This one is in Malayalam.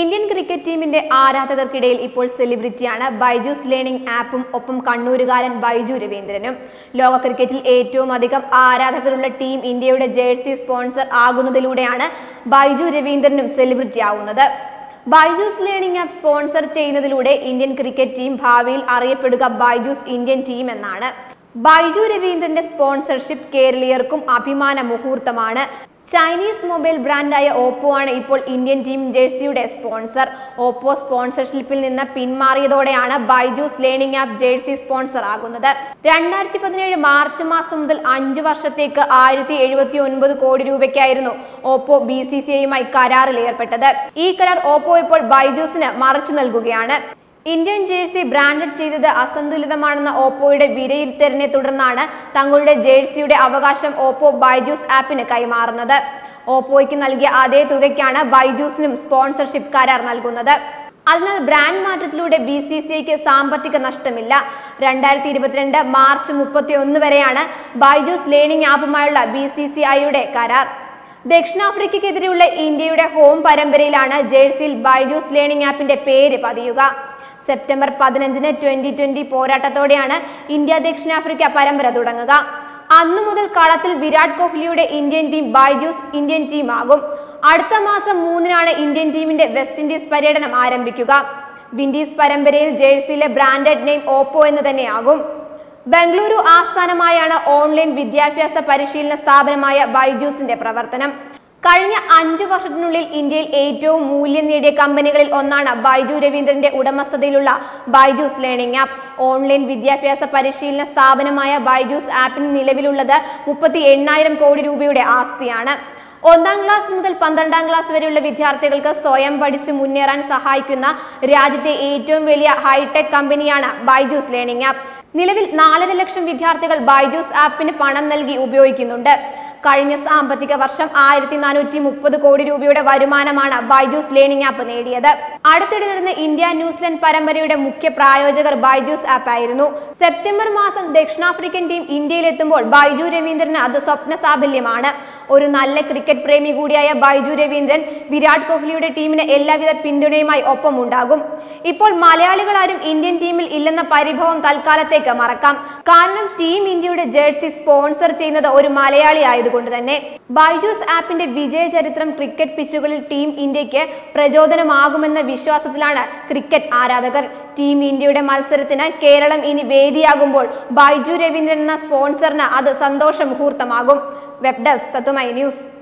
ഇന്ത്യൻ ക്രിക്കറ്റ് ടീമിന്റെ ആരാധകർക്കിടയിൽ ഇപ്പോൾ സെലിബ്രിറ്റിയാണ് ബൈജൂസ് ലേണിംഗ് ആപ്പും ഒപ്പം കണ്ണൂരുകാരൻ ബൈജു രവീന്ദ്രനും ലോക ക്രിക്കറ്റിൽ ഏറ്റവും അധികം ആരാധകരുള്ള ടീം ഇന്ത്യയുടെ ജേഴ്സി സ്പോൺസർ ആകുന്നതിലൂടെയാണ് ബൈജു രവീന്ദ്രനും സെലിബ്രിറ്റി ആവുന്നത് ബൈജൂസ് ലേണിംഗ് ആപ്പ് സ്പോൺസർ ചെയ്യുന്നതിലൂടെ ഇന്ത്യൻ ക്രിക്കറ്റ് ടീം ഭാവിയിൽ അറിയപ്പെടുക ബൈജൂസ് ഇന്ത്യൻ ടീം എന്നാണ് ബൈജു രവീന്ദ്രന്റെ സ്പോൺസർഷിപ്പ് കേരളീയർക്കും അഭിമാന മുഹൂർത്തമാണ് ചൈനീസ് മൊബൈൽ ബ്രാൻഡായ ഓപ്പോ ആണ് ഇപ്പോൾ ഇന്ത്യൻ ടീം ജേഴ്സിയുടെ സ്പോൺസർ ഓപ്പോ സ്പോൺസർഷിപ്പിൽ നിന്ന് പിന്മാറിയതോടെയാണ് Byju's learning app jersey sponsor ആകുന്നത് രണ്ടായിരത്തി പതിനേഴ് മാർച്ച് മാസം മുതൽ അഞ്ചു വർഷത്തേക്ക് ആയിരത്തി എഴുപത്തി ഒൻപത് കോടി രൂപയ്ക്കായിരുന്നു ഓപ്പോ ബി സി സി ഐയുമായി കരാറിൽ ഏർപ്പെട്ടത് ഈ കരാർ ഓപ്പോ ഇപ്പോൾ ബൈജൂസിന് മറച്ചു നൽകുകയാണ് ഇന്ത്യൻ ജേഴ്സി ബ്രാൻഡഡ് ചെയ്തത് അസന്തുലിതമാണെന്ന ഓപ്പോയുടെ വിലയിരുത്തലിനെ തുടർന്നാണ് തങ്ങളുടെ ജേഴ്സിയുടെ അവകാശം ഓപ്പോ ബൈജൂസ് ആപ്പിന് കൈമാറുന്നത് ഓപ്പോയ്ക്ക് നൽകിയ അതേ തുകയ്ക്കാണ് ബൈജൂസിനും സ്പോൺസർഷിപ്പ് കരാർ നൽകുന്നത് അതിനാൽ ബ്രാൻഡ് മാറ്റത്തിലൂടെ ബി സി സി ഐക്ക് സാമ്പത്തിക നഷ്ടമില്ല രണ്ടായിരത്തി ഇരുപത്തിരണ്ട് മാർച്ച് മുപ്പത്തി ഒന്ന് വരെയാണ് ബൈജൂസ് ലേണിംഗ് ആപ്പുമായുള്ള ബി സി സി ഐയുടെ കരാർ ദക്ഷിണാഫ്രിക്കയ്ക്കെതിരെയുള്ള ഇന്ത്യയുടെ ഹോം പരമ്പരയിലാണ് ജേഴ്സിയിൽ ബൈജൂസ് ലേണിംഗ് ആപ്പിന്റെ പേര് പതിയുക സെപ്റ്റംബർ പതിനഞ്ചിന് ട്വന്റി ട്വന്റി പോരാട്ടത്തോടെയാണ് ഇന്ത്യ ദക്ഷിണാഫ്രിക്ക പരമ്പര തുടങ്ങുക അന്നു മുതൽ കളത്തിൽ വിരാട് കോഹ്ലിയുടെ Indian team Byju's Indian team ആകും അടുത്ത മാസം മൂന്നിനാണ് ഇന്ത്യൻ ടീമിന്റെ വെസ്റ്റ് ഇൻഡീസ് പര്യടനം ആരംഭിക്കുക വിൻഡീസ് പരമ്പരയിൽ ജേഴ്സിയിലെ ബ്രാൻഡഡ് നെയിം ഓപ്പോ എന്ന് തന്നെയാകും ബംഗളൂരു ആസ്ഥാനമായാണ് ഓൺലൈൻ വിദ്യാഭ്യാസ പരിശീലന സ്ഥാപനമായ ബൈജൂസിന്റെ പ്രവർത്തനം കഴിഞ്ഞ അഞ്ചു വർഷത്തിനുള്ളിൽ ഇന്ത്യയിൽ ഏറ്റവും മൂല്യം നേടിയ കമ്പനികളിൽ ഒന്നാണ് ബൈജു രവീന്ദ്രന്റെ ഉടമസ്ഥതയിലുള്ള ബൈജൂസ് ലേണിംഗ് ആപ്പ് ഓൺലൈൻ വിദ്യാഭ്യാസ പരിശീലന സ്ഥാപനമായ ബൈജൂസ് ആപ്പിന് നിലവിലുള്ളത് മുപ്പത്തി എണ്ണായിരം കോടി രൂപയുടെ ആസ്തിയാണ് ഒന്നാം ക്ലാസ് മുതൽ പന്ത്രണ്ടാം ക്ലാസ് വരെയുള്ള വിദ്യാർത്ഥികൾക്ക് സ്വയം പഠിച്ച് മുന്നേറാൻ സഹായിക്കുന്ന രാജ്യത്തെ ഏറ്റവും വലിയ ഹൈടെക് കമ്പനിയാണ് ബൈജൂസ് ലേണിംഗ് ആപ്പ് നിലവിൽ നാലര ലക്ഷം വിദ്യാർത്ഥികൾ ബൈജൂസ് ആപ്പിന് പണം നൽകി ഉപയോഗിക്കുന്നുണ്ട് കഴിഞ്ഞ സാമ്പത്തിക വർഷം ആയിരത്തി നാനൂറ്റി മുപ്പത് കോടി രൂപയുടെ വരുമാനമാണ് ബൈജൂസ് ലേണിംഗ് ആപ്പ് നേടിയത് അടുത്തിടെ നടന്ന ഇന്ത്യ ന്യൂസിലൻഡ് പരമ്പരയുടെ മുഖ്യ പ്രായോജകർ ബൈജൂസ് ആപ്പ് ആയിരുന്നു സെപ്റ്റംബർ മാസം ദക്ഷിണാഫ്രിക്കൻ ടീം ഇന്ത്യയിലെത്തുമ്പോൾ ബൈജു രവീന്ദ്രന് അത് സ്വപ്ന സാഫല്യമാണ് ഒരു നല്ല ക്രിക്കറ്റ് പ്രേമി കൂടിയായ ബൈജു രവീന്ദ്രൻ വിരാട് കോഹ്ലിയുടെ ടീമിന് എല്ലാവിധ പിന്തുണയുമായി ഒപ്പമുണ്ടാകും ഇപ്പോൾ മലയാളികൾ ആരും ഇന്ത്യൻ ടീമിൽ ഇല്ലെന്ന പരിഭവം തൽക്കാലത്തേക്ക് മറക്കാം കാരണം ടീം ഇന്ത്യയുടെ ജേഴ്സി സ്പോൺസർ ചെയ്യുന്നത് ഒരു മലയാളി ആയതുകൊണ്ട് തന്നെ ബൈജൂസ് ആപ്പിന്റെ വിജയ ചരിത്രം ക്രിക്കറ്റ് പിച്ചുകളിൽ ടീം ഇന്ത്യക്ക് പ്രചോദനമാകുമെന്ന വിശ്വാസത്തിലാണ് ക്രിക്കറ്റ് ആരാധകർ ടീം ഇന്ത്യയുടെ മത്സരത്തിന് കേരളം ഇനി വേദിയാകുമ്പോൾ ബൈജു രവീന്ദ്രൻ എന്ന സ്പോൺസറിന് അത് സന്തോഷ മുഹൂർത്തമാകും വെബ് ഡെസ്ക് തത്തുമൈ ന്യൂസ്